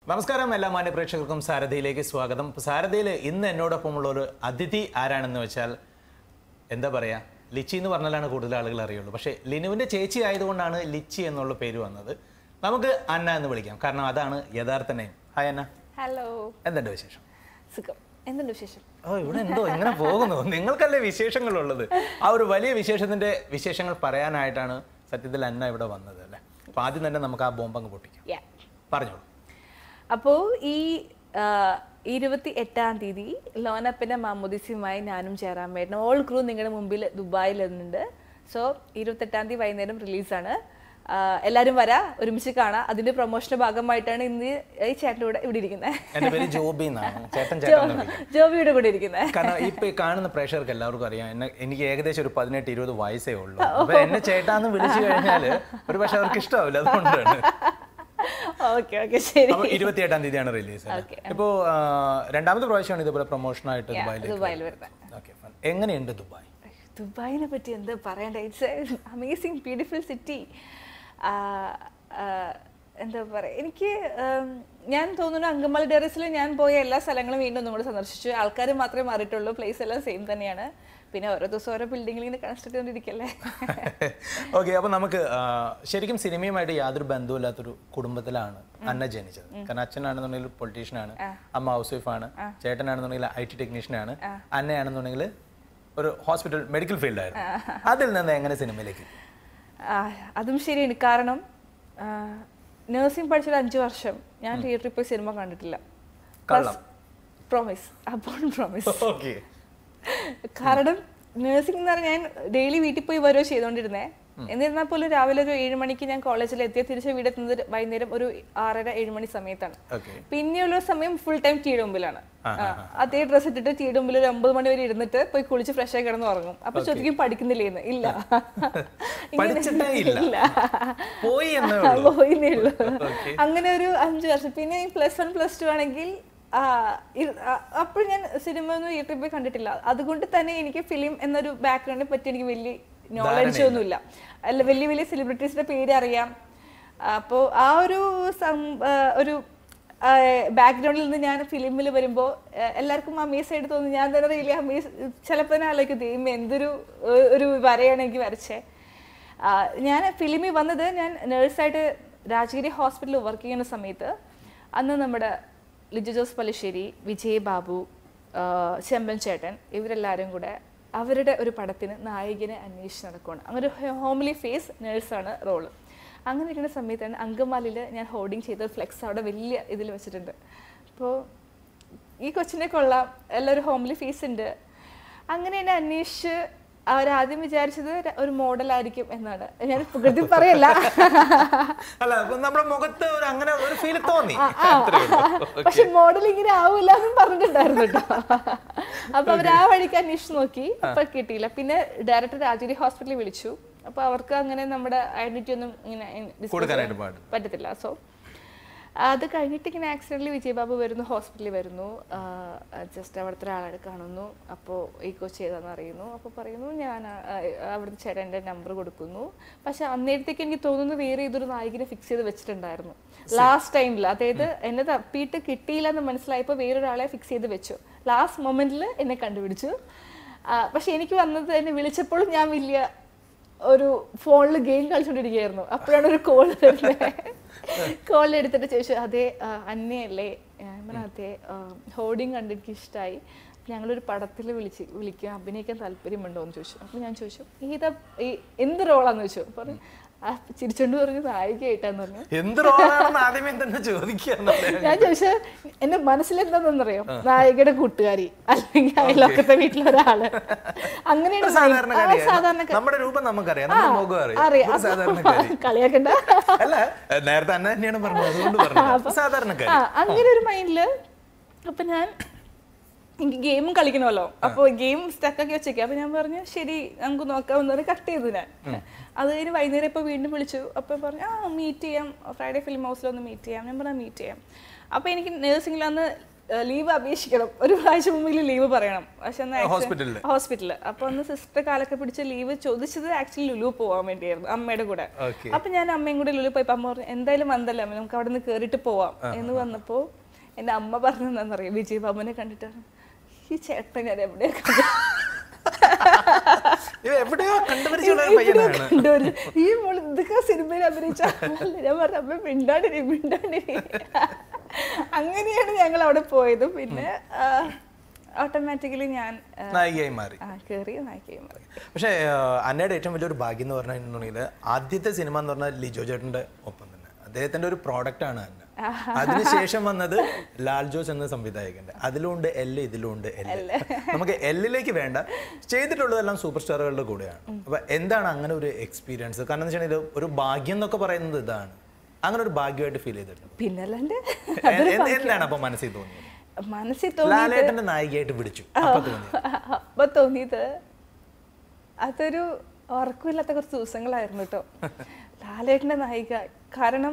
നമസ്കാരം എല്ലാ മാന്യ പ്രേക്ഷകർക്കും സാരഥിയിലേക്ക് സ്വാഗതം ഇപ്പൊ സാരഥിയിൽ ഇന്ന് എന്നോടൊപ്പമുള്ള ഒരു അതിഥി ആരാണെന്ന് വെച്ചാൽ എന്താ പറയാ ലിച്ചി എന്ന് പറഞ്ഞാലാണ് കൂടുതൽ ആളുകൾ അറിയുള്ളൂ പക്ഷേ ലിനുവിന്റെ ചേച്ചി ആയതുകൊണ്ടാണ് ലിച്ചി എന്നുള്ള പേര് വന്നത് നമുക്ക് അന്ന എന്ന് വിളിക്കാം കാരണം അതാണ് യഥാർത്ഥ നെയിം ഹായ് അന്ന ഹലോ എന്തുണ്ട് വിശേഷം സുഖം എന്തുണ്ട് വിശേഷം ഓ ഇവിടെ എന്തോ ഇങ്ങനെ പോകുന്നു നിങ്ങൾക്കല്ലേ വിശേഷങ്ങളുള്ളത് ആ ഒരു വലിയ വിശേഷത്തിന്റെ വിശേഷങ്ങൾ പറയാനായിട്ടാണ് സത്യത്തിൽ അന്ന ഇവിടെ വന്നത് അല്ലേ അപ്പൊ ആദ്യം തന്നെ നമുക്ക് ആ ബോംബങ്ങ് പൊട്ടിക്കാം യാ പറഞ്ഞോളൂ അപ്പോൾ ഈ ഇരുപത്തി എട്ടാം തീയതി ലോനപ്പൻ്റെ മാമുദിസിയുമായി ഞാനും ചേരാൻ ഓൾ ക്രൂ നിങ്ങളുടെ മുമ്പിൽ ദുബായിൽ ഉണ്ട് സോ ഇരുപത്തെട്ടാം തീയതി വൈകുന്നേരം റിലീസാണ് എല്ലാവരും വരാ ഒരുമിച്ച് കാണാം അതിന്റെ പ്രൊമോഷന്റെ ഭാഗമായിട്ടാണ് ഇന്ന് ഈ ചേട്ടൻ്റെ കൂടെ ഇവിടെ ഇരിക്കുന്നത് എന്റെ പേര് ജോബി എന്നാണ് ചേട്ടൻ ചേട്ടൻ എന്ന് വിളിക്കാം. ജോബിയുടെ കൂടെ ഇരിക്കുന്നത് കാരണം ഇപ്പൊ ഈ കാണുന്ന പ്രേക്ഷകർക്ക് എല്ലാവർക്കും അറിയാം എന്നെ എനിക്ക് ഏകദേശം ഒരു പതിനെട്ട് ഇരുപത് വയസ്സേ ഉള്ളൂ അപ്പൊ എന്നെ ചേട്ടാന്ന് വിളിച്ചു കഴിഞ്ഞാല് ഒരു പക്ഷെ അവർക്ക് ഇഷ്ടാവില്ല അതുകൊണ്ടാണ് ഓക്കെ ഓക്കെ ശരി അപ്പൊ ഇരുപത്തിയെട്ടാം തീയതിയാണ് റിലീസ് Okay. ഇപ്പോ ആ, രണ്ടാമത്തെ പ്രാവശ്യമാണ് ഇതുപോലെ പ്രൊമോഷൻ ആയിട്ട് ദുബായിൽ ദുബായിൽ വരുന്നത് ഓക്കെ എങ്ങനെയുണ്ട് ദുബായ് ദുബായിനെ പറ്റി എന്താ പറയണ്ട ഇറ്റ്സ് അമേസിങ് ബ്യൂട്ടിഫുൾ സിറ്റി എന്താ പറയുക എനിക്ക് ഉം, ഞാൻ തോന്നുന്നു അങ്കമാലി ടെറസിൽ ഞാൻ പോയ എല്ലാ സ്ഥലങ്ങളും വീണ്ടും ഒന്നും കൂടെ സന്ദർശിച്ചു ആൾക്കാർ മാത്രമേ മാറിയിട്ടുള്ളൂ പ്ലേസ് എല്ലാം സെയിം തന്നെയാണ് പിന്നെ ഓരോ ദിവസം ഓരോ ബിൽഡിങ്ങിൽ ഇങ്ങനെ കൺസ്ട്രക്ട് ചെയ്തുകൊണ്ടിരിക്കല്ലേ ഓക്കെ അപ്പൊ നമുക്ക് ആ, ശരിക്കും സിനിമയുമായിട്ട് യാതൊരു ബന്ധവുമില്ലാത്തൊരു കുടുംബത്തിലാണ് അന്ന ജനിച്ചത് കാരണം അച്ഛനാണെന്നുണ്ടെങ്കിൽ പൊളിറ്റീഷ്യൻ ആണ് അമ്മ ഹൗസ് വൈഫ് ആണ് ചേട്ടനാണെന്നുണ്ടെങ്കിൽ ഐ ടി ടെക്നീഷ്യൻ ആണ് അന്നയാണെന്നുണ്ടെങ്കിൽ ഒരു ഹോസ്പിറ്റൽ മെഡിക്കൽ ഫീൽഡായിരുന്നു അതിൽ നിന്ന് എങ്ങനെ സിനിമയിലേക്ക് ആ, അതും ശരിയാണ് കാരണം നഴ്സിംഗ് പഠിച്ചൊരു അഞ്ച് വർഷം ഞാൻ തിയേറ്ററിൽ പോയി സിനിമ കണ്ടിട്ടില്ല കള്ളം പ്രോമിസ് അപ്പോൺ പ്രോമിസ് ഓക്കെ കാരണം നഴ്സിംഗ് എന്ന് പറഞ്ഞാൽ ഞാൻ ഡെയിലി വീട്ടിൽ പോയി വരുവോ ചെയ്തുകൊണ്ടിരുന്നേ എന്നിരുന്നാൽ പോലും രാവിലെ ഒരു ഏഴ് മണിക്ക് ഞാൻ കോളേജിൽ എത്തിയ തിരിച്ച് വീടെത്തുന്നത് വൈകുന്നേരം ഒരു ആറര ഏഴ് മണി സമയത്താണ് ഓക്കെ പിന്നെയുള്ള സമയം ഫുൾ ടൈം ടീയുടെ മുമ്പിലാണ് ആ, അതേ ഡ്രസ് ഇട്ടിട്ട് ടീയുടെ മുമ്പിൽ ഒരു ഒമ്പത് മണി വരെ ഇരുന്നിട്ട് പോയി കുളിച്ച് ഫ്രഷ് ആയി കിടന്ന് ഉറങ്ങും അപ്പൊ ചോദിക്കും പഠിക്കുന്നില്ലേന്ന് ഇല്ല ഇങ്ങനെ- പഠിച്ചിട്ടേ ഇല്ല. ഇല്ല പോയി എന്നേ ആ, ഉള്ളൂ പോയിന്നേ ഉള്ളൂ അങ്ങനെ ഒരു അഞ്ച് വർഷം പിന്നെ പ്ലസ് വൺ പ്ലസ് ടു ആണെങ്കിൽ അപ്പോൾ ഞാൻ സിനിമ ഒന്നും തിയേറ്ററിൽ പോയി കണ്ടിട്ടില്ല അതുകൊണ്ട് തന്നെ എനിക്ക് ഫിലിം എന്നൊരു ബാക്ക്ഗ്രൗണ്ടിനെ പറ്റി എനിക്ക് വലിയ നോളജ് ഒന്നുമില്ല അല്ല വലിയ വലിയ സെലിബ്രിറ്റീസിന്റെ പേര് അറിയാം അപ്പോൾ ആ ഒരു സം- ആ, ഒരു ബാക്ക്ഗ്രൗണ്ടിൽ നിന്ന് ഞാൻ ഫിലിമിൽ വരുമ്പോൾ എല്ലാവർക്കും അമേസ് ആയിട്ട് തോന്നി ഞാൻ തന്നെ റിയലി അമേസ് ചിലപ്പോൾ തന്നെ ആലോചിക്കും ദൈവം എന്തൊരു ഏഹ്, ഒരു വരയാണ് എനിക്ക് വരച്ചേ ആ, ഞാൻ ഫിലിമിൽ വന്നത് ഞാൻ നേഴ്സായിട്ട് രാജഗിരി ഹോസ്പിറ്റലിൽ വർക്ക് ചെയ്യുന്ന സമയത്ത് അന്ന് നമ്മുടെ ലിജു ജോസ് പല്ലിശ്ശേരി വിജയ് ബാബു ആ, ചെമ്പൻ ചേട്ടൻ ഇവരെല്ലാവരും കൂടെ അവരുടെ ഒരു പടത്തിന് നായകനെ അന്വേഷിച്ച് നടക്കുകയാണ് അങ്ങനെ ഒരു ഹോംലി ഫേസ് നേഴ്സാണ് റോള് അങ്ങനെ ഇരിക്കുന്ന സമയത്താണ് അങ്കമാലിയിൽ ഞാൻ ഹോർഡിങ് ചെയ്ത ഫ്ലെക്സ് അവിടെ വലിയ ഇതിൽ വെച്ചിട്ടുണ്ട് അപ്പോൾ ഈ കൊച്ചിനെ കൊള്ളാം എല്ലാവരും ഹോംലി ഫേസ് ഉണ്ട് അങ്ങനെ എന്നെ അന്വേഷിച്ച് അവരാദ്യം വിചാരിച്ചത് ര- ഒരു മോഡലായിരിക്കും എന്നാണ് ഞാൻ പ്രകൃതി പറയല്ല അല്ല അപ്പൊ നമ്മുടെ മുഖത്ത് ഒരു അങ്ങനെ ഒരു ഫീൽ തോന്നി ആ, ആ. പക്ഷെ മോഡൽ ഇങ്ങനെ ആവൂല എന്നും പറഞ്ഞിട്ടുണ്ടായിരുന്നു കേട്ടോ അപ്പൊ അവർ ആ വഴിക്ക് അന്വേഷിച്ച് നോക്കി അപ്പൊ കിട്ടിയില്ല പിന്നെ ഡയറക്ടർ രാജഗിരി ഹോസ്പിറ്റലിൽ വിളിച്ചു അപ്പൊ അവർക്ക് അങ്ങനെ നമ്മുടെ ഐഡന്റിറ്റി ഒന്നും ഇങ്ങനെ disclose കൊടുക്കാനായിട്ട് ചെയ്യാൻ പാടില്ല. പറ്റത്തില്ല സോ അത് കഴിഞ്ഞിട്ട് ഇങ്ങനെ ആക്സിഡന്റിൽ വിജയബാബു വരുന്നു ഹോസ്പിറ്റലിൽ വരുന്നു ജസ്റ്റ് അവിടുത്തെ ഒരാളെ കാണുന്നു അപ്പോൾ ഈ കൊച്ചി ഏതാണെന്ന് അറിയുന്നു അപ്പോൾ പറയുന്നു ഞാൻ ആ, അവിടുത്തെ ചേട്ടൻ്റെ നമ്പർ കൊടുക്കുന്നു പക്ഷെ അന്നേരത്തേക്ക് എനിക്ക് തോന്നുന്നു വേറെ ഏതൊരു നായകനെ ഫിക്സ് ചെയ്ത് വെച്ചിട്ടുണ്ടായിരുന്നു ലാസ്റ്റ് ടൈമിൽ അതായത് എന്നെ തപ്പിയിട്ട് കിട്ടിയില്ല എന്ന് മനസ്സിലായപ്പോൾ വേറൊരാളെ ഫിക്സ് ചെയ്ത് വെച്ചു ലാസ്റ്റ് മൊമെന്റിൽ എന്നെ കണ്ടുപിടിച്ചു ആ, പക്ഷെ എനിക്ക് വന്നത് എന്നെ വിളിച്ചപ്പോഴും ഞാൻ വലിയ ഒരു ഫോണിൽ ഗെയിം കളിച്ചോണ്ടിരിക്കുകയായിരുന്നു അപ്പോഴാണ് ഒരു കോൾ വരുന്നത് കോൾ എടുത്തിട്ട് ചോദിച്ചു അതെ ആ, അന്നയല്ലേ ഞാൻ പറഞ്ഞു അതെ ഹോർഡിങ് കണ്ട് എനിക്ക് ഇഷ്ടമായി ഞങ്ങളൊരു പടത്തിൽ വിളിച്ച് വിളിക്കാൻ അഭിനയിക്കാൻ താല്പര്യമുണ്ടോ എന്ന് ചോദിച്ചു അപ്പോൾ ഞാൻ ചോദിച്ചു ഏതാ ഈ എന്ത് റോളാന്ന് ചോദിച്ചു പറഞ്ഞു ആ ചിരിച്ചോണ്ട് പറഞ്ഞു നായികയായിട്ടാന്ന് പറഞ്ഞു എന്ത് റോളാണെന്ന് ആദ്യമേ തന്നെ ചോദിക്കാന്നല്ലേ ഞാൻ ചോദിച്ചു എന്റെ മനസ്സിലെന്താണെന്നറിയോ നായികയുടെ കൂട്ടുകാരി അല്ലെങ്കിൽ അയൽവക്കത്തെ വീട്ടിലൊരാള് അങ്ങനെയാണ് mind. ആ, സാധാരണക്കാരി സാധാരണക്കാരി നമ്മുടെ രൂപം നമുക്കറിയാം നമ്മുടെ മുഖം അറിയാം അറിയാം ഒരു സാധാരണക്കാരി കളിയാക്കണ്ട അല്ല നേരത്തെ അന്ന തന്നെയാണ് പറഞ്ഞത് അതുകൊണ്ട് പറഞ്ഞു സാധാരണക്കാരി ആ അങ്ങനെ ഒരു മൈൻഡില് അപ്പൊ ഞാൻ എനിക്ക് ഗെയിമും കളിക്കണമല്ലോ അപ്പോൾ ഗെയിം സ്റ്റക്കാക്കി വെച്ചേക്കാം അപ്പൊ ഞാൻ പറഞ്ഞു ശരി നമുക്ക് നോക്കാമെന്ന് പറഞ്ഞ് കട്ട് ചെയ്തു ഞാൻ അത് കഴിഞ്ഞ് വൈകുന്നേരം ഇപ്പോൾ വീണ്ടും വിളിച്ചു അപ്പോൾ പറഞ്ഞു ആ മീറ്റ് ചെയ്യാം ഫ്രൈഡേ ഫിലിം ഹൗസിൽ ഒന്ന് മീറ്റ് ചെയ്യാം ഞാൻ പറഞ്ഞു മീറ്റ് ചെയ്യാം അപ്പോൾ എനിക്ക് നേഴ്സിംഗിൽ അന്ന് ലീവ് അപേക്ഷിക്കണം ഒരു പ്രാവശ്യം മുമ്പിൽ ലീവ് പറയണം പക്ഷെ ഹോസ്പിറ്റലില്? ഹോസ്പിറ്റലിൽ അപ്പൊ അന്ന് സിസ്റ്റർ കാലൊക്കെ പിടിച്ച് ലീവ് ചോദിച്ചത് ആക്ച്വലി ലുലു പോവാൻ വേണ്ടിയായിരുന്നു അമ്മയുടെ കൂടെ ഓക്കെ അപ്പൊ ഞാൻ അമ്മയും കൂടെ ലുലു പോയപ്പോ അമ്മ പറഞ്ഞു എന്തായാലും വന്നല്ലേ അമ്മ നമുക്ക് അവിടെ നിന്ന് കേറിയിട്ട് പോവാം എന്ന് വന്നപ്പോ എന്റെ അമ്മ പറഞ്ഞു എന്താണെന്നറിയാം വിജയ് ബാബുവിനെ കണ്ടിട്ട് ഈ ചേട്ടൻ ഞാൻ എവിടെയാ കണ്ടത്?" ഇത് എവിടെയോ കണ്ടുപരിച്ചുള്ള ഒരു പയ്യനാണ് കണ്ടുവരുന്നു. ഈ മോള് ഇതൊക്കെ സിനിമയിൽ അഭിനയിച്ച ആളല്ലേ? ഞാൻ പറഞ്ഞു അമ്മ മിണ്ടാണ്ടിരി മിണ്ടാണ്ടിരി അങ്ങനെയാണ് ഞങ്ങൾ അവിടെ പോയത് പിന്നെ ഓട്ടോമാറ്റിക്കലി ഞാൻ ആ, നായികയായി മാറി ആ, കേറി നായികയും മാറി. പക്ഷേ ആ, അന്നയുടെ ഏറ്റവും വലിയൊരു ഭാഗ്യം എന്ന് പറഞ്ഞിട്ടുണ്ടെങ്കിൽ ആദ്യത്തെ സിനിമ എന്ന് പറഞ്ഞാൽ ലിജോ ചേട്ടന്റെ ഒപ്പം തന്നെ അദ്ദേഹത്തിന്റെ ഒരു പ്രോഡക്റ്റ് ആണ് അന്ന അതിനുശേഷം വന്നത് ലാൽ ജോസ് എന്ന സംവിധായകന്റെ അതിലുണ്ട് എല്ല് ഇതിലുണ്ട് എല്ല് നമുക്ക് എല്ലിലേക്ക് വേണ്ട ചെയ്തിട്ടുള്ളതെല്ലാം സൂപ്പർ സ്റ്റാറുകളുടെ കൂടെയാണ് അപ്പൊ എന്താണ് അങ്ങനെ ഒരു എക്സ്പീരിയൻസ് കാരണം എന്ന് വെച്ചിട്ടുണ്ടെങ്കിൽ ഒരു ഭാഗ്യം എന്നൊക്കെ പറയുന്നത് ഇതാണ് അങ്ങനെ ഒരു ഭാഗ്യമായിട്ട് ഫീൽ ചെയ്തിട്ടുണ്ട് പിന്നല്ലാണ്ട് എ- എന്ത്- എന്താണ് അപ്പൊ മനസ്സിൽ തോന്നിയത് മനസ്സിൽ തോന്നി ലാലേട്ടന്റെ നായികയായിട്ട് പിടിച്ചു അപ്പൊ തോന്നിയത് അപ്പൊ തോന്നിയത് അതൊരു ഉറക്കമില്ലാത്ത കുറച്ച് ദിവസങ്ങളായിരുന്നു കേട്ടോ ലാലേട്ടന്റെ നായിക കാരണം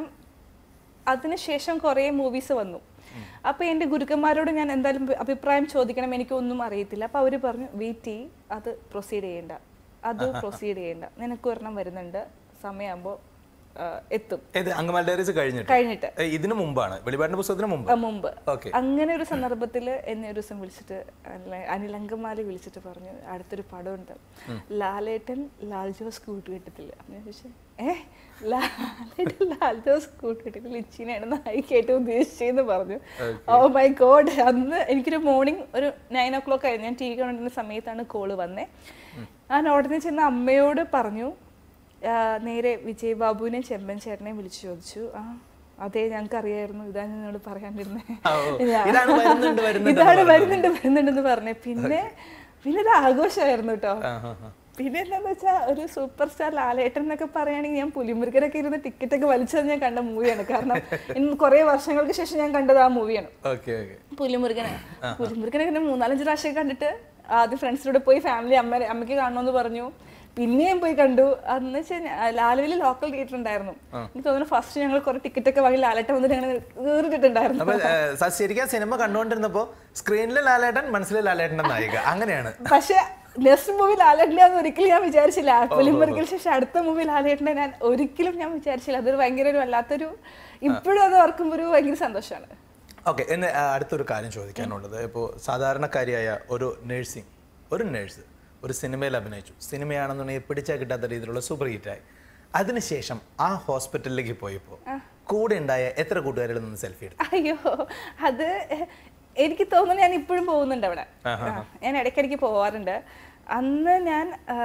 അതിനുശേഷം കുറേ മൂവീസ് വന്നു അപ്പൊ എന്റെ ഗുരുക്കന്മാരോട് ഞാൻ എന്തായാലും അഭിപ്രായം ചോദിക്കണം എനിക്കൊന്നും അറിയത്തില്ല അപ്പൊ അവര് പറഞ്ഞു വെയിറ്റ് ചെയ് അത് പ്രൊസീഡ് ചെയ്യണ്ട അത് പ്രൊസീഡ് ചെയ്യണ്ട നിനക്ക് ഒരെണ്ണം വരുന്നുണ്ട് സമയമാകുമ്പോൾ എത്തും ഏത് അങ്കമാൽ ഡയറീസ് കഴിഞ്ഞിട്ട് കഴിഞ്ഞിട്ട് ഏ, ഇതിനു മുമ്പാണ് വെളിപാടിന്റെ പുസ്തകത്തിന് മുമ്പ് ആ, മുമ്പ് ഓക്കെ അങ്ങനെ ഒരു സന്ദർഭത്തിൽ എന്നെ ഒരു ദിവസം വിളിച്ചിട്ട് അനില- അനിലങ്കമാലി വിളിച്ചിട്ട് പറഞ്ഞു അടുത്തൊരു പടമുണ്ട് ലാലേട്ടൻ ലാൽ ജോസ് കൂട്ടുകെട്ടത്തില്ല അപ്പൊ ഞാൻ ചോദിച്ചു ഏ ലാലേട്ടൻ ലാൽ ജോസ് കൂട്ടുകെട്ടിൽ ലിച്ചിനെയാണ് നായിക്കായിട്ട് ഉദ്ദേശിച്ചതെന്ന് പറഞ്ഞു ഓ മൈ ഗോഡ് അന്ന് എനിക്കൊരു മോർണിംഗ് ഒരു നയൻ ഓ ക്ലോക്ക് ആയിരുന്നു ഞാൻ ടി വി കണ്ടിരുന്ന സമയത്താണ് കോള് വന്നേ ഞാൻ ഉടനെ ചെന്ന് അമ്മയോട് പറഞ്ഞു ആ, നേരെ വിജയ് ബാബുവിനെ ചെമ്പൻ ചേട്ടനെയും വിളിച്ചു ചോദിച്ചു ആ അതെ ഞങ്ങൾക്ക് അറിയായിരുന്നു ഇതാണ് നിന്നോട് പറയാണ്ടിരുന്നേ ഓ, ഇതാണ് വരുന്നുണ്ട്, വരുന്നുണ്ട് ഇതാണ് വരുന്നുണ്ട് വരുന്നുണ്ടെന്ന് പറഞ്ഞേ പിന്നെ പിന്നെ ഒരു ആഘോഷമായിരുന്നു കേട്ടോ ആ, ആ, ആ. പിന്നെ എന്താന്ന് വെച്ചാൽ ഒരു സൂപ്പർ സ്റ്റാർ ലാലേട്ടൻ എന്നൊക്കെ പറയുകയാണെങ്കിൽ ഞാൻ പുലിമുരുകനൊക്കെ ഇരുന്ന് ടിക്കറ്റ് ഒക്കെ വലിച്ചത് ഞാൻ കണ്ട മൂവിയാണ് കാരണം ഇന്ന് കുറെ വർഷങ്ങൾക്ക് ശേഷം ഞാൻ കണ്ടത് ആ മൂവിയാണ് ഓക്കെ ഓക്കെ പുലിമുരുകനെ പുലിമുരുകനെ പിന്നെ മൂന്നാലഞ്ച് പ്രാവശ്യം കണ്ടിട്ട് ആദ്യം ഫ്രണ്ട്സിലൂടെ പോയി ഫാമിലി അമ്മ അമ്മയ്ക്ക് കാണണമെന്ന് പറഞ്ഞു പിന്നെയും പോയി കണ്ടു അന്ന് വെച്ചാൽ ലാലുവിൽ ലോക്കൽ തിയേറ്റർ ഉണ്ടായിരുന്നു എനിക്ക് തോന്നുന്നു ഫസ്റ്റ് ഞങ്ങൾ കുറെ ടിക്കറ്റ് ഒക്കെ വാങ്ങി ലാലേട്ടൻ വന്നിട്ട് ഞങ്ങൾ കയറിയിട്ടുണ്ടായിരുന്നു അപ്പൊ ഏ, സ- ശരിക്കും ആ സിനിമ കണ്ടുകൊണ്ടിരുന്നപ്പോ സ്ക്രീനിലെ ലാലേട്ടൻ മനസ്സിലെ ലാലേട്ടന്റെ നായിക അങ്ങനെയാണ് പക്ഷെ നെക്സ്റ്റ് മൂവി ലാലേട്ടനെ ഒരിക്കലും ഞാൻ വിചാരിച്ചില്ല പുലിമുരുകിന് ശേഷം അടുത്ത മൂവി ലാലേട്ടനെ ഞാൻ ഒരിക്കലും ഞാൻ വിചാരിച്ചില്ല അതൊരു ഭയങ്കര ഒരു വല്ലാത്തൊരു ഇപ്പോഴും അത് ഓർക്കുമ്പോൾ ഒരു ഭയങ്കര സന്തോഷമാണ് ഓക്കെ എന്നെ ആ, അടുത്തൊരു കാര്യം ചോദിക്കാനുള്ളത് ഇപ്പോൾ സാധാരണക്കാരിയായ ഒരു നഴ്സിംഗ് ഒരു നഴ്സ് ഒരു സിനിമയിൽ അഭിനയിച്ചു സിനിമയാണെന്നുണ്ടെങ്കിൽ പിടിച്ചാൽ കിട്ടാത്ത രീതിയിലുള്ള സൂപ്പർ ഹിറ്റായി അതിനുശേഷം ആ ഹോസ്പിറ്റലിലേക്ക് പോയപ്പോൾ കൂടെ ഉണ്ടായ എത്ര കൂട്ടുകാരിൽ നിന്ന് സെൽഫി എടുത്തു അയ്യോ അത് എനിക്ക് തോന്നുന്നു ഞാൻ ഇപ്പോഴും പോകുന്നുണ്ട് അവിടെ ആ, ഞാൻ ഇടയ്ക്കിടയ്ക്ക് പോവാറുണ്ട് അന്ന് ഞാൻ ആ,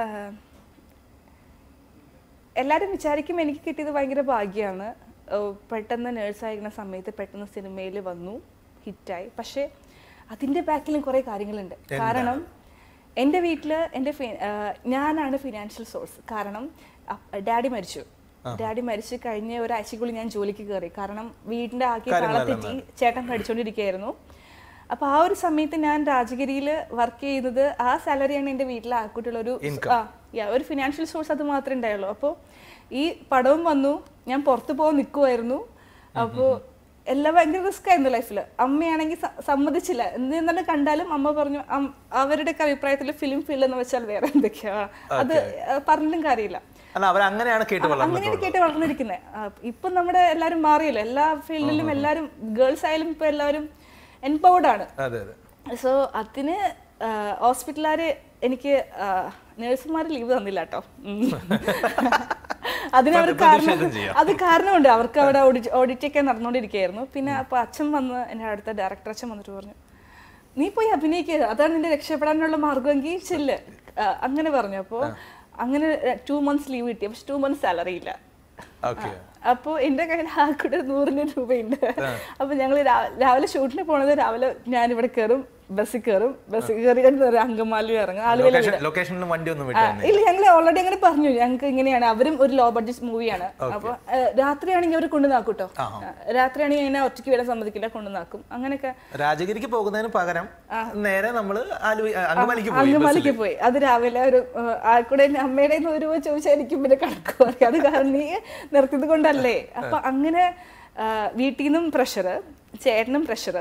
എല്ലാവരും വിചാരിക്കും എനിക്ക് കിട്ടിയത് ഭയങ്കര ഭാഗ്യമാണ് ഓ, പെട്ടെന്ന് നേഴ്സായിരുന്ന സമയത്ത് പെട്ടെന്ന് സിനിമയിൽ വന്നു ഹിറ്റായി പക്ഷേ അതിൻ്റെ ബാക്കിലും കുറേ കാര്യങ്ങളുണ്ട് കാരണം എൻ്റെ വീട്ടിൽ എൻ്റെ ഫി- ആ, ഞാനാണ് ഫിനാൻഷ്യൽ സോഴ്സ് കാരണം ഡാഡി മരിച്ചു ഡാഡി മരിച്ചു കഴിഞ്ഞ ഒരാഴ്ചക്കുള്ളിൽ ഞാൻ ജോലിക്ക് കയറി കാരണം വീടിൻ്റെ ആക്കി താളത്തെറ്റി ചേട്ടൻ പഠിച്ചുകൊണ്ടിരിക്കുകയായിരുന്നു അപ്പൊ ആ ഒരു സമയത്ത് ഞാൻ രാജഗിരിയിൽ വർക്ക് ചെയ്യുന്നത് ആ സാലറിയാണ് എൻ്റെ വീട്ടിലെ ആൾക്കൂട്ടുള്ള ഒരു ആ yeah, ഒരു ഫിനാൻഷ്യൽ സോഴ്സ് അത് മാത്രമേ ഉണ്ടായുള്ളൂ അപ്പോൾ ഈ പടവും വന്നു ഞാൻ പുറത്തു പോകാൻ നിൽക്കുമായിരുന്നു അപ്പോൾ എല്ലാം ഭയങ്കര റിസ്ക് ആയിരുന്നു ലൈഫിൽ അമ്മയാണെങ്കിൽ സ- സമ്മതിച്ചില്ല എന്ത് തന്നെ കണ്ടാലും അമ്മ പറഞ്ഞു "അം- അവരുടെയൊക്കെ അഭിപ്രായത്തിൽ ഫിലിം ഫീൽഡ് എന്ന് വെച്ചാൽ വേറെ എന്തൊക്കെയാ അത് പറഞ്ഞിട്ടും കാര്യമില്ല അല്ല അവർ അങ്ങനെയാണ് കേട്ട് വളർന്നത് അങ്ങനെയാണ് കേട്ട് വളർന്നിരിക്കുന്നത് ഇപ്പൊ നമ്മുടെ എല്ലാരും മാറിയല്ലോ എല്ലാ ഫീൽഡിലും എല്ലാരും ഗേൾസ് ആയാലും ഇപ്പൊ എല്ലാവരും എംപവേർഡ് ആണ് അതെ അതെ സോ അതിന് ഹോസ്പിറ്റലുകാര് എനിക്ക് നഴ്സുമാർ ലീവ് തന്നില്ല കേട്ടോ അതിന് അവർ കാരണം പ്രതിഷേധം ചെയ്യാം. അത് കാരണമുണ്ട് അവർക്ക് അവിടെ ഓഡിറ്റ് ഒക്കെ നടന്നുകൊണ്ടിരിക്കുകയായിരുന്നു പിന്നെ അപ്പൊ അച്ഛൻ വന്ന് എൻ്റെ അടുത്ത ഡയറക്ടർ അച്ഛൻ വന്നിട്ട് പറഞ്ഞു നീ പോയി അഭിനയിക്കുക അതാണ് നിന്റെ രക്ഷപ്പെടാനുള്ള മാർഗമെങ്കിൽ ചെല്ല് ആ, അങ്ങനെ പറഞ്ഞു അപ്പോൾ അങ്ങനെ ടു മന്ത്സ് ലീവ് കിട്ടി പക്ഷെ ടു മന്ത്സ് സാലറി ഇല്ല ഓക്കെ അപ്പോൾ എൻ്റെ കയ്യിൽ ആ കൂടെ നൂറിന് രൂപയുണ്ട് അപ്പോൾ ഞങ്ങൾ രാവിലെ ഷൂട്ടിന് പോണത് രാവിലെ ഞാനിവിടെ കയറും ബസ്സിൽ കയറും ബസ്സിൽ കയറി അങ്കമാലി ഇറങ്ങും ആളുകൾ ലൊക്കേഷൻ ലൊക്കേഷനിൽ വണ്ടി ഒന്നും വിട്ടു തന്നെ ഇല്ല ഞങ്ങൾ ഓൾറെഡി അങ്ങനെ പറഞ്ഞു ഞങ്ങൾക്ക് ഇങ്ങനെയാണ് അവരും ഒരു ലോ ബഡ്ജറ്റ് മൂവിയാണ് അപ്പൊ രാത്രിയാണെങ്കിൽ അവർ കൊണ്ടുനാക്കും കേട്ടോ രാത്രിയാണെങ്കിൽ എന്നെ ഒറ്റയ്ക്ക് വരാൻ സമ്മതിക്കില്ല കൊണ്ടുനാക്കും അങ്ങനെയൊക്കെ രാജഗിരിക്ക് പോകുന്നതിന് പകരം നേരെ നമ്മള് ആലുവ അങ്കമാലിക്ക് പോയി അങ്കമാലിക്ക് പോയി അത് രാവിലെ ഒരു ഏഹ്, ആൾക്കൂടെ എന്റെ അമ്മയുടെ കയ്യിൽ നിന്ന് ഒരു രൂപ ചോദിച്ചായിരിക്കും പിന്നെ കണക്ക് പറയും അത് കാരണം നീ നിർത്തിയത് കൊണ്ടല്ലേ അപ്പൊ അങ്ങനെ വീട്ടിൽ നിന്നും പ്രഷർ ചേട്ടനും പ്രഷർ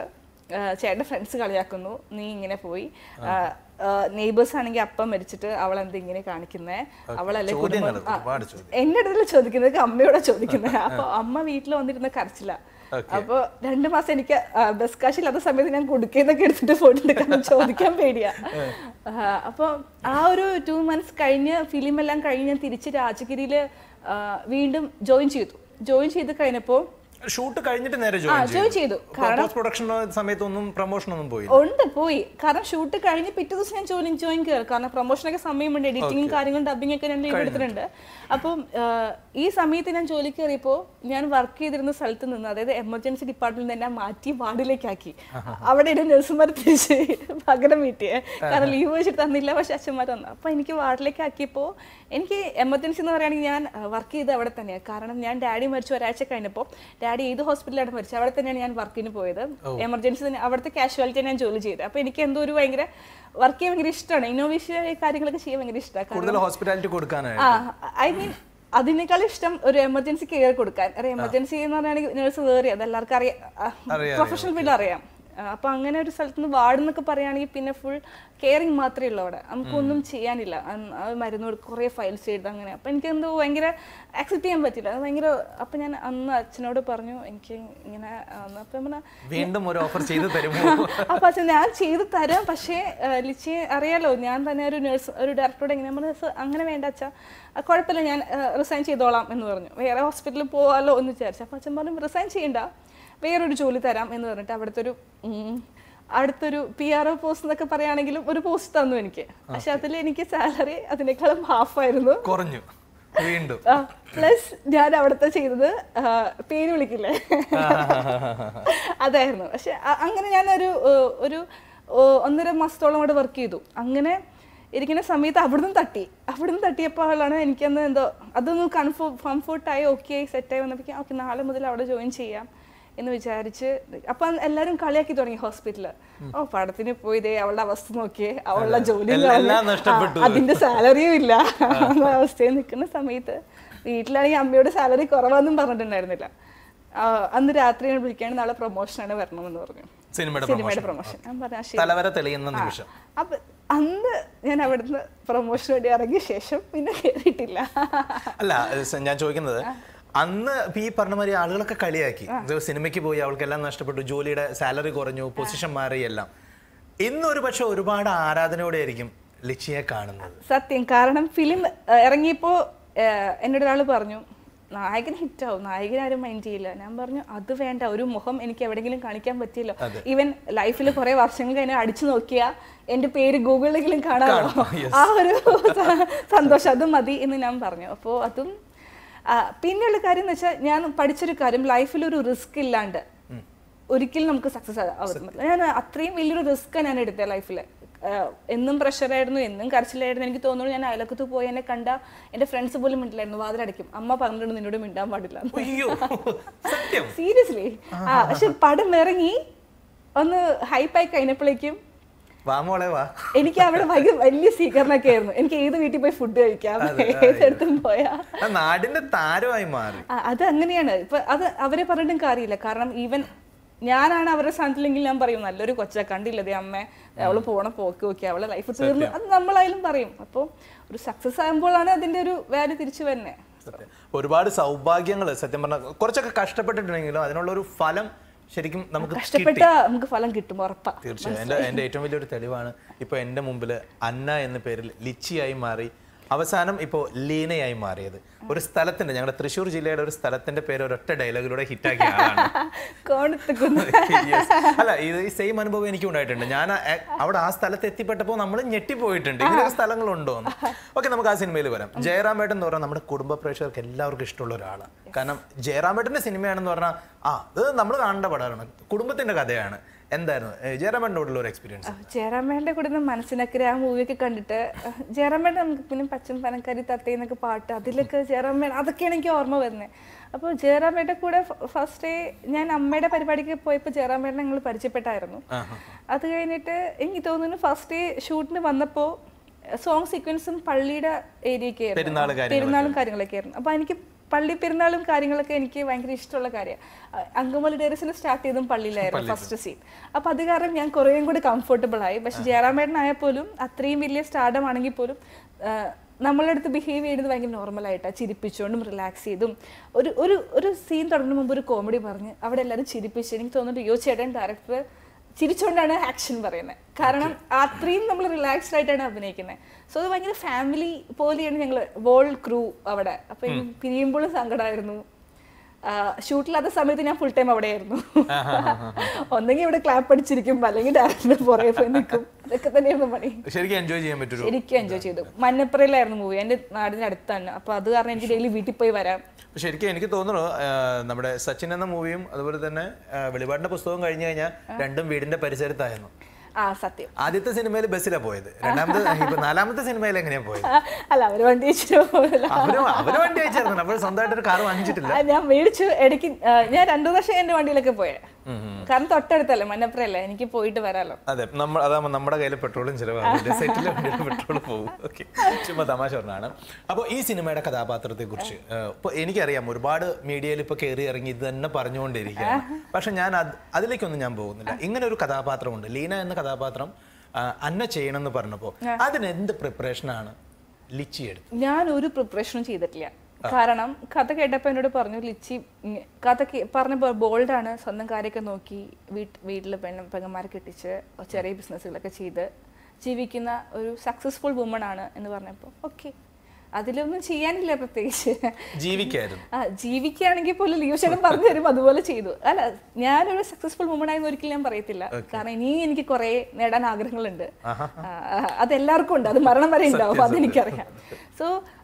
ആ, ചേട്ടൻ്റെ ഫ്രണ്ട്സ് കളിയാക്കുന്നു നീ ഇങ്ങനെ പോയി നെയ്ബേഴ്സ് ആണെങ്കിൽ അപ്പം മരിച്ചിട്ട് അവൾ എന്ത് ഇങ്ങനെ കാണിക്കുന്നേ അവളല്ലേ ചോദ്യങ്ങൾ കുടുംബം ആ, ഒരുപാട് ചോദ്യം എന്റെ അടുത്ത് ചോദിക്കുന്നത് അമ്മയോടെ ചോദിക്കുന്നത് അപ്പൊ അമ്മ വീട്ടിൽ വന്നിരുന്ന കരച്ചില്ല അപ്പൊ രണ്ടു മാസം എനിക്ക് ആ, ബസ് കാശ് ഇല്ലാത്ത സമയത്ത് ഞാൻ കൊടുക്കുന്നൊക്കെ എടുത്തിട്ട് പോയിട്ടുണ്ട് കാരണം ചോദിക്കാൻ പേടിയാ ആ, അപ്പൊ ആ ഒരു ടു മന്ത്സ് കഴിഞ്ഞ് ഫിലിം എല്ലാം കഴിഞ്ഞ് ഞാൻ തിരിച്ച് രാജഗിരിയില് ആ, വീണ്ടും ജോയിൻ ചെയ്തു ജോയിൻ ചെയ്ത് കഴിഞ്ഞപ്പോ ഷൂട്ട് കഴിഞ്ഞിട്ട് നേരെ ആ ജോയിൻ ജോയിൻ ചെയ്തു പോസ്റ്റ് പ്രൊഡക്ഷൻ സമയത്തൊന്നും പ്രൊമോഷൻ ഒന്നും പോയി ഉണ്ട് പോയി കാരണം ഷൂട്ട് കഴിഞ്ഞ് പിറ്റേ ദിവസം ഞാൻ ജോയിൻ ജോയിൻ കയറി കാരണം പ്രൊമോഷനൊക്കെ സമയമുണ്ട് എഡിറ്റിങ്ങും കാര്യങ്ങളും ഡബിങ് ഒക്കെ ഞാൻ ലീവ് എടുത്തിട്ടുണ്ട് അപ്പം ആ, ഈ സമയത്ത് ഞാൻ ജോലി കയറിയപ്പോൾ ഞാൻ വർക്ക് ചെയ്തിരുന്ന സ്ഥലത്ത് നിന്ന് അതായത് എമർജൻസി ഡിപ്പാർട്ട്മെന്റ് തന്നെ മാറ്റി വാർഡിലേക്കാക്കി അവിടെ ഒരു നഴ്സുമാർ തിരിച്ച് പകരം വീട്ടിയെ കാരണം ലീവ് വെച്ചിട്ട് തന്നില്ല പക്ഷെ അച്ഛന്മാർ തന്നു അപ്പൊ എനിക്ക് വാർഡിലേക്ക് ആക്കിയപ്പോൾ എനിക്ക് എമർജൻസി എന്ന് പറയുകയാണെങ്കിൽ ഞാൻ വർക്ക് ചെയ്ത് അവിടെ തന്നെയാണ് കാരണം ഞാൻ ഡാഡി മരിച്ചു ഒരാഴ്ച കഴിഞ്ഞപ്പോൾ ഡാഡി ഏത് ഹോസ്പിറ്റലിലാണ് മരിച്ചത് അവിടെ തന്നെയാണ് ഞാൻ വർക്കിന് പോയത് എമർജൻസി തന്നെ അവിടുത്തെ കാഷ്വാലിറ്റി ഞാൻ ജോലി ചെയ്തത് അപ്പോൾ എനിക്ക് എന്തോ ഒരു ഭയങ്കര വർക്ക് ചെയ്യാൻ ഭയങ്കര ഇഷ്ടമാണ് ഇന്നോവേഷൻ കാര്യങ്ങളൊക്കെ ചെയ്യാൻ ഭയങ്കര ഇഷ്ടമാണ് കൂടുതൽ ഹോസ്പിറ്റാലിറ്റി കൊടുക്കാനായിട്ട് ആ ഐ മീൻ അതിനേക്കാൾ ഇഷ്ടം ഒരു എമർജൻസി കെയർ കൊടുക്കാൻ ഒരു എമർജൻസി എന്ന് പറയുകയാണെങ്കിൽ നേഴ്സ് വേറെ അത് എല്ലാവർക്കും അറിയാം അറിയാം, പ്രൊഫഷണൽ ഫീൽഡ് അറിയാം ആ, അപ്പൊ അങ്ങനെ ഒരു സ്ഥലത്ത് നിന്ന് വാർഡ് എന്നൊക്കെ പറയുകയാണെങ്കിൽ പിന്നെ ഫുൾ കെയറിങ് മാത്രമേ ഉള്ളൂ അവിടെ നമുക്കൊന്നും ചെയ്യാനില്ല അന്ന് ആ മരുന്ന് കൊടുത്ത് കുറേ ഫയൽസ് ചെയ്ത് അങ്ങനെ അപ്പൊ എനിക്ക് എന്തോ ഭയങ്കര ആക്സെപ്റ്റ് ചെയ്യാൻ പറ്റില്ല അത് ഭയങ്കര അപ്പൊ ഞാൻ അന്ന് അച്ഛനോട് പറഞ്ഞു എനിക്ക് ഇങ്ങനെ ആന്ന്. അപ്പൊ ഞാൻ പറഞ്ഞു, വീണ്ടും ഒരു ഓഫർ ചെയ്ത് തരുമോ അപ്പൊ അച്ഛൻ ഞാൻ ചെയ്ത് തരാം പക്ഷേ ലിച്ചി അറിയാലോ ഞാൻ തന്നെ ഒരു നഴ്സ് ഒരു ഡയറക്ടറോട് എങ്ങനെ പറഞ്ഞു "സർ, അങ്ങനെ വേണ്ട അച്ഛാ ആ, കുഴപ്പമില്ല ഞാൻ റിസൈൻ ചെയ്തോളാം എന്ന് പറഞ്ഞു വേറെ ഹോസ്പിറ്റലിൽ പോവാലോ എന്ന് വിചാരിച്ചു അപ്പൊ അച്ഛൻ പറഞ്ഞു റിസൈൻ ചെയ്യണ്ട വേറൊരു ജോലി തരാം എന്ന് പറഞ്ഞിട്ട് അവിടുത്തെ ഒരു ഉം, അടുത്തൊരു പി ആർ ഒ പോസ്റ്റ് എന്നൊക്കെ പറയുകയാണെങ്കിലും ഒരു പോസ്റ്റ് തന്നു എനിക്ക് പക്ഷെ അതിൽ എനിക്ക് സാലറി അതിനേക്കാളും ഹാഫ് ആയിരുന്നു കുറഞ്ഞു വീണ്ടും പ്ലസ് ഞാൻ അവിടുത്തെ ചെയ്തത് ആ, പേര് വിളിക്കില്ലേ അതായിരുന്നു പക്ഷെ അ- അങ്ങനെ ഞാനൊരു ഏഹ്, ഒരു ഏഹ്, ഒന്നര മാസത്തോളം അവിടെ വർക്ക് ചെയ്തു അങ്ങനെ ഇരിക്കുന്ന സമയത്ത് അവിടുന്ന് തട്ടി അവിടുന്ന് തട്ടിയപ്പോഴാണ് എനിക്കന്ന് എന്തോ അതൊന്ന് കൺഫോ കംഫോർട്ടായി ഓക്കെ ആയി സെറ്റായി വന്നപ്പോൾ ഓക്കെ നാളെ മുതൽ അവിടെ ജോയിൻ ചെയ്യാം എന്ന് വിചാരിച്ച് അപ്പം എല്ലാവരും കളിയാക്കി തുടങ്ങി ഹോസ്പിറ്റലിൽ ഓ പടത്തിന് പോയതേ അവളുടെ അവസ്ഥ നോക്കിയേ അവളുടെ ജോലി എല്ലാം- എല്ലാം നഷ്ടപ്പെട്ടു. അതിന്റെ സാലറിയും ഇല്ല എന്ന അവസ്ഥയിൽ നിൽക്കുന്ന സമയത്ത് വീട്ടിലാണെങ്കിൽ അമ്മയോട് സാലറി കുറവാന്നും പറഞ്ഞിട്ടുണ്ടായിരുന്നില്ല ആ, അന്ന് രാത്രി ഞാൻ വിളിക്കാണ് നാളെ പ്രൊമോഷനാണ് വരണമെന്ന് പറഞ്ഞു സിനിമയുടെ സിനിമയുടെ പ്രൊമോഷൻ ഞാൻ പറഞ്ഞു "ആ, ശരി തലവര തെളിയുന്ന നിമിഷം അപ്പൊ അന്ന് ഞാൻ അവിടുന്ന് പ്രൊമോഷൻ വേണ്ടി ഇറങ്ങിയ ശേഷം പിന്നെ കയറിയിട്ടില്ല അല്ല സ- ഞാൻ ചോദിക്കുന്നത് അന്ന് ഇപ്പൊ ഈ പറഞ്ഞ മാതിരി ആളുകളൊക്കെ കളിയാക്കി ഇത് സിനിമയ്ക്ക് പോയി അവൾക്കെല്ലാം നഷ്ടപ്പെട്ടു ജോലിയുടെ സാലറി കുറഞ്ഞു പൊസിഷൻ മാറി എല്ലാം ഇന്ന് ഒരു പക്ഷെ ഒരുപാട് ആരാധനയോടെ ആയിരിക്കും ലിച്ചിയെ കാണുന്നത് സത്യം കാരണം ഫിലിം ഇറങ്ങിയപ്പോൾ എന്നോട് ഒരാൾ പറഞ്ഞു നായകൻ ഹിറ്റാവും നായകൻ ആരും മൈൻഡ് ചെയ്യില്ല ഞാൻ പറഞ്ഞു അത് വേണ്ട ഒരു മുഖം എനിക്ക് എവിടെയെങ്കിലും കാണിക്കാൻ പറ്റിയല്ലോ ഈവൻ ലൈഫിൽ കുറെ വർഷങ്ങൾ കഴിഞ്ഞ് അടിച്ചു നോക്കിയാ എന്റെ പേര് ഗൂഗിളിലെങ്കിലും കാണാമോ ആ ഒരു സ- സന്തോഷം അത് മതി എന്ന് ഞാൻ പറഞ്ഞു അപ്പോൾ അതും ആ, പിന്നെയുള്ള കാര്യം എന്ന് വെച്ചാൽ ഞാൻ പഠിച്ചൊരു കാര്യം ലൈഫിൽ ഒരു റിസ്ക് ഇല്ലാണ്ട് ഒരിക്കലും നമുക്ക് സക്സസ് ആവുന്നില്ല ഞാൻ അത്രയും വലിയൊരു റിസ്ക് ഞാൻ എടുത്തത് ലൈഫിൽ എന്നും പ്രഷറായിരുന്നു എന്നും കരച്ചിലായിരുന്നു എനിക്ക് തോന്നുന്നു ഞാൻ അയലക്കത്ത് പോയി എന്നെ കണ്ട എൻ്റെ ഫ്രണ്ട്സ് പോലും മിണ്ടില്ലായിരുന്നു വാതിലടയ്ക്കും അമ്മ പറഞ്ഞിട്ടുണ്ട് നിന്നോട് മിണ്ടാൻ പാടില്ല അയ്യോ സത്യം സീരിയസ്ലി ആ പക്ഷെ പടം ഇറങ്ങി ഒന്ന് ഹൈപ്പായി കഴിഞ്ഞപ്പോഴേക്കും വാ മോളെ വാ എനിക്ക് അവിടെ ഭയങ്കര വലിയ സ്വീകരണമൊക്കെ ആയിരുന്നു എനിക്ക് ഏത് വീട്ടിൽ പോയി ഫുഡ് കഴിക്കാം ഏതെടുത്തും പോയാ ആ നാടിന്റെ താരമായി മാറി ആ, അത് അങ്ങനെയാണ് ഇപ്പൊ അത് അവരെ പറഞ്ഞിട്ടും കാര്യമില്ല കാരണം ഈവൻ ഞാനാണ് അവരുടെ സ്ഥാനത്തിലെങ്കിൽ ഞാൻ പറയും നല്ലൊരു കൊച്ച കണ്ടില്ലതേ അമ്മ അവള് പോണ പോക്ക് നോക്കി അവളെ ലൈഫ് തീർന്നു അത് നമ്മളായാലും പറയും അപ്പോൾ ഒരു സക്സസ് ആകുമ്പോഴാണ് അതിന്റെ ഒരു വാല്യൂ തിരിച്ചു വരുന്നത് സത്യം. ഒരുപാട് സൗഭാഗ്യങ്ങൾ സത്യം പറഞ്ഞാൽ കുറച്ചൊക്കെ കഷ്ടപ്പെട്ടിട്ടുണ്ടെങ്കിലും അതിനുള്ള ഒരു ഫലം ശരിക്കും നമുക്ക് കഷ്ടപ്പെട്ട നമുക്ക് ഫലം കിട്ടും ഉറപ്പാ തീർച്ചയായും എൻ്റെ എൻ്റെ ഏറ്റവും വലിയൊരു തെളിവാണ് ഇപ്പോൾ എൻ്റെ മുമ്പിൽ അന്ന എന്ന പേരിൽ ലിച്ചിയായി മാറി അവസാനം ഇപ്പോൾ ലീനയായി മാറിയത് ഒരു സ്ഥലത്തിന്റെ ഞങ്ങളുടെ തൃശ്ശൂർ ജില്ലയുടെ ഒരു സ്ഥലത്തിന്റെ പേര് ഒരൊറ്റ ഡയലോഗിലൂടെ ഹിറ്റാക്കിയ ആളാണ് കോണത്തുക്കുന്ന Yes. അല്ല ഇത് ഈ സെയിം അനുഭവം എനിക്ക് ഉണ്ടായിട്ടുണ്ട് ഞാൻ ആ- അവിടെ ആ സ്ഥലത്ത് എത്തിപ്പെട്ടപ്പോൾ നമ്മൾ ഞെട്ടിപ്പോയിട്ടുണ്ട് ഇങ്ങനെയൊക്കെ സ്ഥലങ്ങളുണ്ടോ എന്ന് ഓക്കെ നമുക്ക് ആ സിനിമയിൽ വരാം ജയറാമേട്ടൻ എന്ന് പറഞ്ഞാൽ നമ്മുടെ കുടുംബ പ്രേക്ഷകർക്ക് എല്ലാവർക്കും ഇഷ്ടമുള്ള ഒരാളാണ് കാരണം ജയറാമേട്ടന്റെ സിനിമയാണെന്ന് പറഞ്ഞാൽ ആ ഇത് നമ്മൾ കാണേണ്ട പടമാണ് കുടുംബത്തിന്റെ കഥയാണ് എന്തായിരുന്നു ഏ, ജയറാമേട്ടനോടുള്ള ഒരു എക്സ്പീരിയൻസ് ജയറാമേന്റെ കൂടെ നിന്ന് മനസ്സിനക്കരെ ആ മൂവിയൊക്കെ കണ്ടിട്ട് ജയറാമേന്റെ നമുക്ക് പിന്നെ പച്ചൻ പനക്കരി തത്തയെന്നൊക്കെ പാട്ട് അതിലൊക്കെ ജയറാമേൻ അതൊക്കെയാണ് എനിക്ക് ഓർമ്മ വരുന്നത് അപ്പോൾ ജയറാമേന്റെ കൂടെ ഫസ്റ്റ് ഡേ ഞാൻ അമ്മയുടെ പരിപാടിക്ക് പോയപ്പോൾ ജയറാമേട്ടനെ ഞങ്ങൾ പരിചയപ്പെട്ടായിരുന്നു അത് കഴിഞ്ഞിട്ട് എനിക്ക് തോന്നുന്നു ഫസ്റ്റ് ഡേ ഷൂട്ടിന് വന്നപ്പോൾ സോങ് സീക്വൻസും പള്ളിയുടെ ഏരിയയൊക്കെ പെരുന്നാള് കാര്യങ്ങളൊക്കെ. പെരുന്നാളും കാര്യങ്ങളൊക്കെ ആയിരുന്നു അപ്പോൾ എനിക്ക് പള്ളി പെരുന്നാളും കാര്യങ്ങളൊക്കെ എനിക്ക് ഭയങ്കര ഇഷ്ടമുള്ള കാര്യമാണ് അങ്കമാലി ഡയറീസിന് സ്റ്റാർട്ട് ചെയ്തും പള്ളിയിലായിരുന്നു ഫസ്റ്റ് സീൻ അപ്പോൾ അത് കാരണം ഞാൻ കുറേയും കൂടി കംഫർട്ടബിൾ ആയി പക്ഷെ ജയറാമേട്ടനായാൽ പോലും അത്രയും വലിയ സ്റ്റാർഡം ആണെങ്കിൽ പോലും ആ, നമ്മളുടെ അടുത്ത് ബിഹേവ് ചെയ്യുന്നത് ഭയങ്കര നോർമലായിട്ടാണ് ചിരിപ്പിച്ചുകൊണ്ടും റിലാക്സ് ചെയ്തും ഒരു ഒരു ഒരു സീൻ തുടങ്ങുന്ന മുമ്പ് ഒരു കോമഡി പറഞ്ഞ് അവിടെ എല്ലാവരും ചിരിപ്പിച്ച് എനിക്ക് തോന്നുന്നു യോ ചേട്ടൻ ഡയറക്ടർ ചിരിച്ചുകൊണ്ടാണ് ആക്ഷൻ പറയുന്നത് കാരണം അത്രയും നമ്മൾ റിലാക്സ്ഡ് ആയിട്ടാണ് അഭിനയിക്കുന്നത് സോ അത് ഭയങ്കര ഫാമിലി പോലെയാണ് ഞങ്ങൾ വോൾ ക്രൂ അവിടെ അപ്പൊ എനിക്ക് പിരിയുമ്പോഴും സങ്കടമായിരുന്നു ഷൂട്ടില്ലാത്ത സമയത്ത് ഞാൻ ഫുൾ ടൈം അവിടെയായിരുന്നു ഒന്നെങ്കിൽ ഇവിടെ ക്ലാപ്പ് അടിച്ചിരിക്കും അല്ലെങ്കിൽ ഡയറക്ടറിന്റെ പുറകെ പോയി നിൽക്കും ഇതൊക്കെ തന്നെയായിരുന്നു പണി ശരിക്കും എൻജോയ് ചെയ്യാൻ പറ്റൊരു ശരിക്കും എൻജോയ് ചെയ്തു മഞ്ഞപ്പുറയിലായിരുന്നു മൂവി എൻ്റെ നാടിൻ്റെ അടുത്താണ് അപ്പൊ അത് കാരണം എനിക്ക് ഡെയിലി വീട്ടിൽ പോയി വരാം പക്ഷെ ശരിക്കും എനിക്ക് തോന്നുന്നു ആ, നമ്മുടെ സച്ചിൻ എന്ന മൂവിയും അതുപോലെ തന്നെ ആ, വെളിപാടിന്റെ പുസ്തകം കഴിഞ്ഞു കഴിഞ്ഞാൽ രണ്ടും വീടിന്റെ പരിസരത്തായിരുന്നു ആ സത്യം ആദ്യത്തെ സിനിമയിൽ ബസ്സിലാണ് പോയത് രണ്ടാമത്തെ ഇപ്പൊ നാലാമത്തെ സിനിമയിൽ എങ്ങനെയാ പോയത് ആ, അല്ല അവര് വണ്ടി വെച്ചിട്ട് പോകില്ല അവര് അവര് വണ്ടി അയച്ചായിരുന്നു അപ്പോൾ സ്വന്തമായിട്ട് ഒരു കാർ വാങ്ങിച്ചിട്ടില്ല ആ, ഞാൻ മേടിച്ചു ഇടയ്ക്ക് ആ, ഞാൻ രണ്ടു വർഷം എന്റെ വണ്ടിയിലൊക്കെ പോയെ കാരണം തൊട്ടടുത്തല്ലേ മന്നപ്പുറയല്ലേ എനിക്ക് പോയിട്ട് വരാലോ അതെ നമ്മൾ അതാകുമ്പോൾ നമ്മുടെ കയ്യിൽ പെട്രോളും ചിലവാകില്ല സെറ്റിൽ പെട്രോൾ പോകും ഓക്കെ ചുമ്മാ തമാശ പറഞ്ഞാണ് അപ്പോൾ ഈ സിനിമയുടെ കഥാപാത്രത്തെ കുറിച്ച് ഇപ്പോൾ എനിക്കറിയാം ഒരുപാട് മീഡിയയിൽ ഇപ്പോൾ കയറി ഇറങ്ങി ഇത് തന്നെ പറഞ്ഞുകൊണ്ടിരിക്കുകയാണ് പക്ഷെ ഞാൻ അത് അതിലേക്കൊന്നും ഞാൻ പോകുന്നില്ല ഇങ്ങനെ ഒരു കഥാപാത്രമുണ്ട് ലീന എന്ന കഥാപാത്രം ആ, അന്ന ചെയ്യണമെന്ന് പറഞ്ഞപ്പോൾ അതിന് എന്ത് പ്രിപ്പറേഷനാണ് ലിച്ചി എടുത്തത് ഞാൻ ഒരു പ്രിപ്പറേഷനും ചെയ്തിട്ടില്ല കാരണം കഥ കേട്ടപ്പോൾ എന്നോട് പറഞ്ഞു ലിച്ചി ഇങ്ങ- കഥ കേ- പറഞ്ഞപ്പോൾ ബോൾഡാണ് സ്വന്തം കാര്യമൊക്കെ നോക്കി വീട്ട് വീട്ടിൽ പെണ്ണ പെങ്ങന്മാരെ കെട്ടിച്ച് ചെറിയ ബിസിനസ്സുകളൊക്കെ ചെയ്ത് ജീവിക്കുന്ന ഒരു സക്സസ്ഫുൾ വുമൺ ആണ് എന്ന് പറഞ്ഞപ്പോൾ ഓക്കെ അതിലൊന്നും ചെയ്യാനില്ല പ്രത്യേകിച്ച് ജീവിക്കായിരുന്നു ആ ജീവിക്കുകയാണെങ്കിൽ പോലും ലീവശേഷം പറഞ്ഞു തരും അതുപോലെ ചെയ്തു അല്ല ഞാനൊരു സക്സസ്ഫുൾ വുമൺ ആയെന്ന് ഒരിക്കലും ഞാൻ പറയത്തില്ല കാരണം ഇനിയും എനിക്ക് കുറെ നേടാൻ ആഗ്രഹങ്ങളുണ്ട് ആ, ആ, അതെല്ലാവർക്കും ഉണ്ട് അത് മരണം വരെ ഉണ്ടാവും അതെനിക്കറിയാം സോ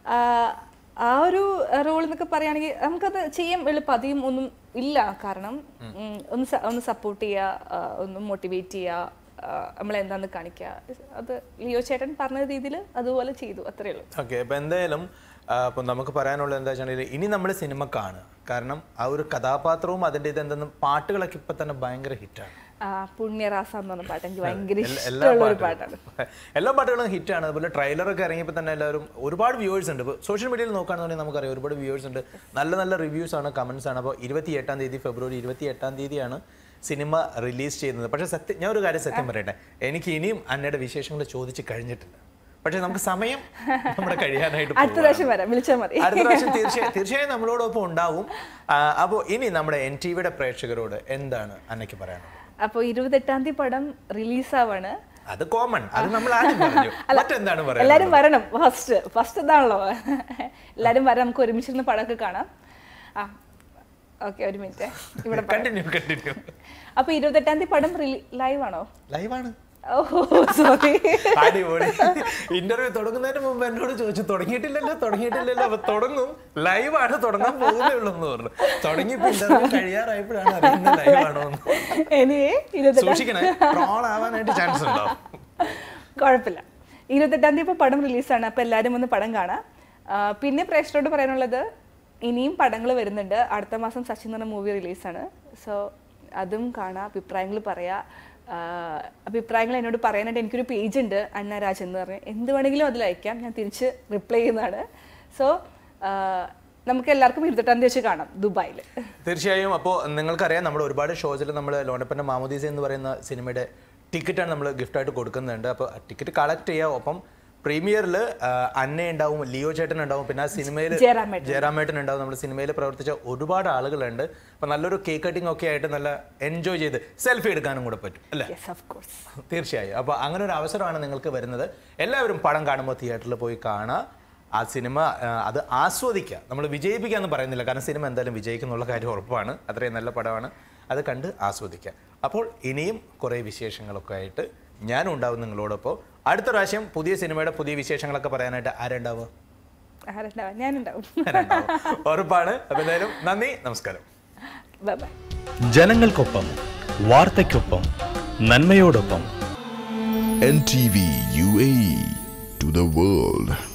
ആ ഒരു റോൾ എന്നൊക്കെ പറയുകയാണെങ്കിൽ നമുക്കത് ചെയ്യാൻ എളുപ്പം അധികം ഒന്നും ഇല്ല കാരണം ഉം, ഒന്ന് സ- ഒന്ന് സപ്പോർട്ട് ചെയ്യുക ആ, ഒന്ന് മോട്ടിവേറ്റ് ചെയ്യുക നമ്മളെന്താന്ന് കാണിക്കുക അത് ലിയോ ചേട്ടൻ പറഞ്ഞ രീതിയിൽ അതുപോലെ ചെയ്തു അത്രേ ഉള്ളൂ ഓക്കെ അപ്പൊ എന്തായാലും ആ, ഇപ്പൊ നമുക്ക് പറയാനുള്ളത് എന്താ വെച്ചാൽ ഇനി നമ്മൾ സിനിമ കാണുക കാരണം ആ ഒരു കഥാപാത്രവും അതിന്റെ ഇത് എന്തെന്നും പാട്ടുകളൊക്കെ ഇപ്പൊ തന്നെ ഭയങ്കര ഹിറ്റാണ് ആ പുണ്യറാസ എന്ന് പറഞ്ഞ പാട്ട് എനിക്ക് ഭയങ്കര എല്ലാ ഇഷ്ടമുള്ള ഒരു പാട്ടാണ് എല്ലാ പാട്ടുകളും ഹിറ്റാണ് അതുപോലെ ട്രെയിലറൊക്കെ ഇറങ്ങിയപ്പോൾ തന്നെ എല്ലാവരും ഒരുപാട് വ്യൂവേഴ്സ് ഉണ്ട് ഇപ്പോൾ സോഷ്യൽ മീഡിയയിൽ നോക്കുകയാണെന്നുണ്ടെങ്കിൽ നമുക്കറിയാം ഒരുപാട് വ്യൂവേഴ്സ് ഉണ്ട് നല്ല നല്ല റിവ്യൂസ് ആണ് കമൻസ് ആണ് അപ്പോൾ ഇരുപത്തി എട്ടാം തീയതി ഫെബ്രുവരി ഇരുപത്തി എട്ടാം തീയതിയാണ് സിനിമ റിലീസ് ചെയ്യുന്നത് പക്ഷേ സത്യം ഞാൻ ഒരു കാര്യം സത്യം പറയട്ടെ എനിക്ക് ഇനിയും അന്നയുടെ വിശേഷങ്ങൾ ചോദിച്ച് കഴിഞ്ഞിട്ടില്ല പക്ഷേ നമുക്ക് സമയം നമ്മുടെ കഴിയാനായിട്ട് അടുത്ത പോവുകയാണ്. പ്രാവശ്യം വരാം വിളിച്ചാൽ മതി അടുത്ത പ്രാവശ്യം തീർച്ചയായും തീർച്ചയായും നമ്മളോടൊപ്പം ഉണ്ടാവും അപ്പോൾ ഇനി നമ്മുടെ എൻ ടി വിയുടെ പ്രേക്ഷകരോട് എന്താണ് അന്നയ്ക്ക് പറയാനുള്ളത് അപ്പോൾ ഇരുപത്തെട്ടാം തീയതി പടം റിലീസാവാണ് അത് കോമൺ അത് നമ്മൾ ആദ്യം പറഞ്ഞു മറ്റെന്താണ് പറയാൻ എല്ലാരും വരണം ഫസ്റ്റ് ഫസ്റ്റ് ഇതാണല്ലോ എല്ലാരും വരാം നമുക്ക് ഒരുമിച്ചിരുന്ന് പടമൊക്കെ കാണാം ആ ഓക്കെ ഒരു മിനിറ്റ് ഇവിടെ കണ്ടിന്യൂ കണ്ടിന്യൂ അപ്പൊ ഇരുപത്തെട്ടാം തീയതി പടം ലൈവ് ആണോ ലൈവാണ് ഓ സോറി അടിപൊളി ഇന്റർവ്യൂ തുടങ്ങുന്നതിന് മുമ്പ് എന്നോട് ചോദിച്ചു തുടങ്ങിയിട്ടില്ലല്ലോ തുടങ്ങിയിട്ടില്ലല്ലോ അപ്പൊ തുടങ്ങും ലൈവാണ് തുടങ്ങാൻ പോകുന്നേ ഉള്ളൂ എന്ന് പറഞ്ഞു തുടങ്ങിയപ്പോ ഇന്റർവ്യൂ കഴിയാറായപ്പോഴാണ് അറിയുന്നത് ലൈവാണോ എന്ന് എനിവേ ഇരുപത്തെട്ടാം സൂക്ഷിക്കണേ ട്രോൾ ആവാനായിട്ട് ചാൻസ് ഉണ്ടാവും കുഴപ്പമില്ല ഇരുപത്തെട്ടാം തീയതി ഇപ്പോൾ പടം റിലീസാണ് അപ്പോൾ എല്ലാവരും ഒന്ന് പടം കാണാം ആ, പിന്നെ പ്രേക്ഷകരോട് പറയാനുള്ളത് ഇനിയും പടങ്ങൾ വരുന്നുണ്ട് അടുത്ത മാസം സച്ചിൻ എന്ന മൂവി റിലീസാണ് സോ അതും കാണാം അഭിപ്രായങ്ങൾ പറയാം ആ, അഭിപ്രായങ്ങൾ എന്നോട് പറയാനായിട്ട് എനിക്കൊരു പേജ് ഉണ്ട് അന്ന രാജ് എന്ന് പറഞ്ഞ് എന്ത് വേണമെങ്കിലും അതിൽ അയക്കാം ഞാൻ തിരിച്ച് റിപ്ലൈ ചെയ്യുന്നതാണ് സോ നമുക്ക് എല്ലാവർക്കും ഇരുപത്തെട്ടാം തീയതി വെച്ച് കാണാം ദുബായിൽ തീർച്ചയായും അപ്പോൾ നിങ്ങൾക്കറിയാം നമ്മൾ ഒരുപാട് ഷോസിൽ നമ്മൾ ലോണപ്പൻ്റെ മാമോദീസ എന്ന് പറയുന്ന സിനിമയുടെ ടിക്കറ്റാണ് നമ്മൾ ഗിഫ്റ്റായിട്ട് കൊടുക്കുന്നുണ്ട് അപ്പോൾ ടിക്കറ്റ് കളക്ട് ചെയ്യാം ഒപ്പം പ്രീമിയറിൽ അന്ന ഉണ്ടാവും ലിയോ ചേട്ടൻ ഉണ്ടാവും പിന്നെ ആ സിനിമയിൽ ജയറാമേട്ടൻ. ജയറാമേട്ടൻ ഉണ്ടാവും നമ്മുടെ സിനിമയിൽ പ്രവർത്തിച്ച ഒരുപാട് ആളുകളുണ്ട് അപ്പോൾ നല്ലൊരു കേക്ക് കട്ടിംഗ് ഒക്കെ ആയിട്ട് നല്ല എൻജോയ് ചെയ്ത് സെൽഫി എടുക്കാനും കൂടെ പറ്റും അല്ലേ യെസ് ഓഫ് കോഴ്സ് തീർച്ചയായും അപ്പോൾ അങ്ങനെ ഒരു അവസരമാണ് നിങ്ങൾക്ക് വരുന്നത് എല്ലാവരും പടം കാണുമ്പോൾ തിയേറ്ററിൽ പോയി കാണുക ആ സിനിമ ആ, അത് ആസ്വദിക്കുക നമ്മൾ വിജയിപ്പിക്കുക എന്ന് പറയുന്നില്ല കാരണം സിനിമ എന്തായാലും വിജയിക്കുന്നുള്ള കാര്യം ഉറപ്പാണ് അത്രയും നല്ല പടമാണ് അത് കണ്ട് ആസ്വദിക്കുക അപ്പോൾ ഇനിയും കുറേ വിശേഷങ്ങളൊക്കെ ആയിട്ട് ഞാനും ഉണ്ടാവും നിങ്ങളോടൊപ്പം അടുത്ത പ്രാവശ്യം പുതിയ സിനിമയുടെ പുതിയ വിശേഷങ്ങളൊക്കെ പറയാനായിട്ട് ആരുണ്ടാവുക ആരുണ്ടാവും ഞാനുണ്ടാവും ആരുണ്ടാവും? ഉറപ്പാണ് അപ്പോൾ എന്തായാലും നന്ദി നമസ്കാരം ബൈ ബൈ ജനങ്ങൾക്കൊപ്പം വാർത്തയ്ക്കൊപ്പം നന്മയോടൊപ്പം NTV UAE to the world.